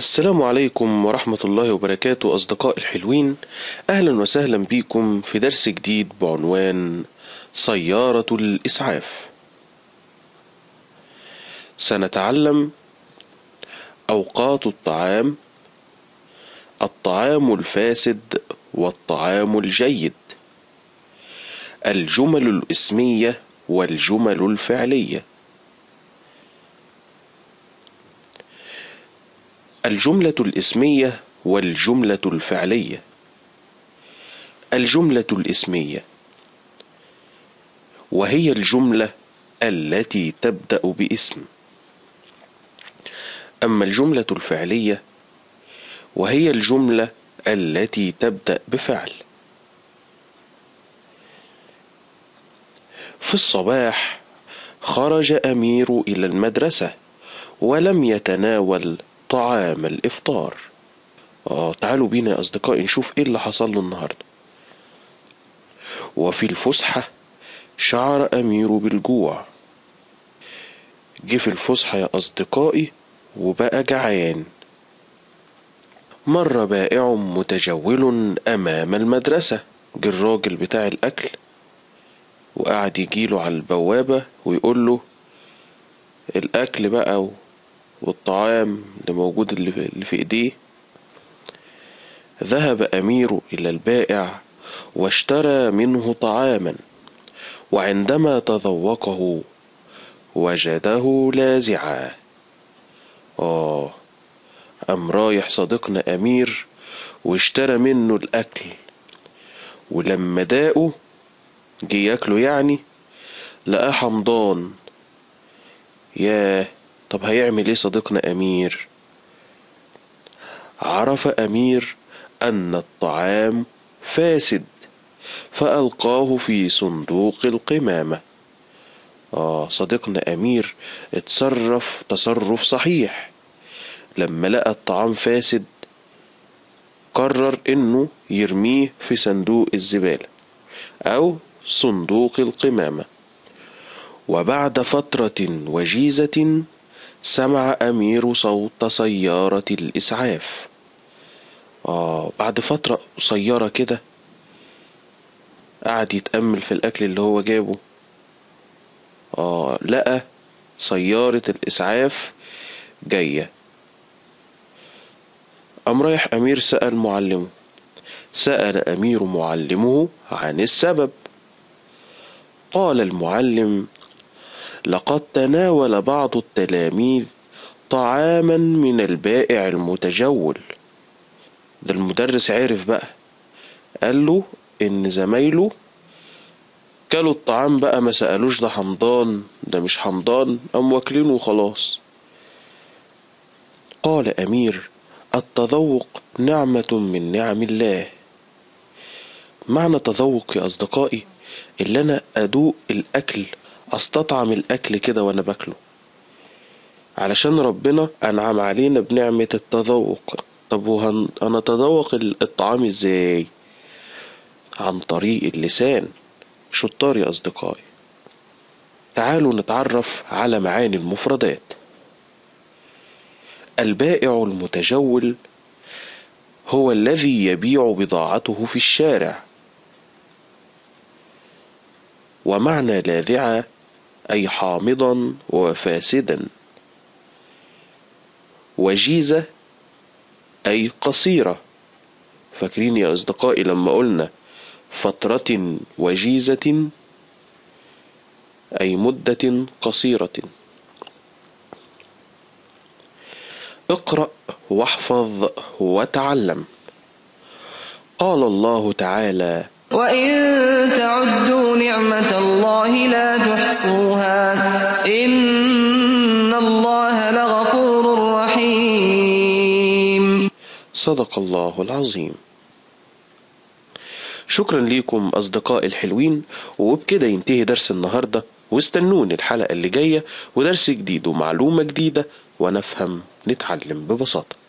السلام عليكم ورحمة الله وبركاته أصدقاء الحلوين أهلا وسهلا بكم في درس جديد بعنوان سيارة الإسعاف سنتعلم أوقات الطعام الطعام الفاسد والطعام الجيد الجمل الاسمية والجمل الفعلية الجملة الاسمية والجملة الفعلية الجملة الاسمية وهي الجملة التي تبدأ باسم أما الجملة الفعلية وهي الجملة التي تبدأ بفعل في الصباح خرج أمير إلى المدرسة ولم يتناول طعام الإفطار آه تعالوا بينا يا أصدقائي نشوف إيه اللي حصل له النهاردة وفي الفسحة شعر أمير بالجوع جه في الفسحة يا أصدقائي وبقى جعان مر بائع متجول أمام المدرسة جه الراجل بتاع الأكل وقعد يجيله على البوابة ويقول له الأكل بقى والطعام اللي موجود اللي في إيديه ذهب أمير إلى البائع واشترى منه طعاما وعندما تذوقه وجده لاذعا آه أم رايح صديقنا أمير واشترى منه الأكل ولما داقه جه ياكله يعني لقاه حمضان ياه طب هيعمل ايه صديقنا أمير عرف أمير أن الطعام فاسد فألقاه في صندوق القمامة آه صديقنا أمير اتصرف تصرف صحيح لما لقى الطعام فاسد قرر إنه يرميه في صندوق الزبالة أو صندوق القمامة وبعد فترة وجيزة سمع أمير صوت سيارة الإسعاف آه بعد فترة قصيرة كده قعد يتأمل في الأكل اللي هو جابه آه لقى سيارة الإسعاف جاية قام رايح أمير سأل معلمه سأل أمير معلمه عن السبب قال المعلم لقد تناول بعض التلاميذ طعاما من البائع المتجول ده المدرس عرف بقى قال له ان زمايله كلوا الطعام بقى ما سألوش ده حمضان ده مش حمضان قام واكلينه وخلاص قال أمير التذوق نعمة من نعم الله معنى تذوق يا أصدقائي اللي أنا أدوق الأكل أستطعم الأكل كده وأنا باكله علشان ربنا أنعم علينا بنعمة التذوق طب وهنتذوق الطعام إزاي عن طريق اللسان شطار يا أصدقائي تعالوا نتعرف على معاني المفردات البائع المتجول هو الذي يبيع بضاعته في الشارع ومعنى لاذعة أي حامضا وفاسدا وجيزة أي قصيرة فاكرين يا أصدقائي لما قلنا فترة وجيزة أي مدة قصيرة اقرأ واحفظ وتعلم قال الله تعالى وإن تعدوا نعمة الله لا تحصوها إن الله لغفور رحيم صدق الله العظيم شكرا ليكم أصدقاء الحلوين وبكده ينتهي درس النهاردة واستنوني الحلقة اللي جاية ودرس جديد ومعلومة جديدة ونفهم نتعلم ببساطة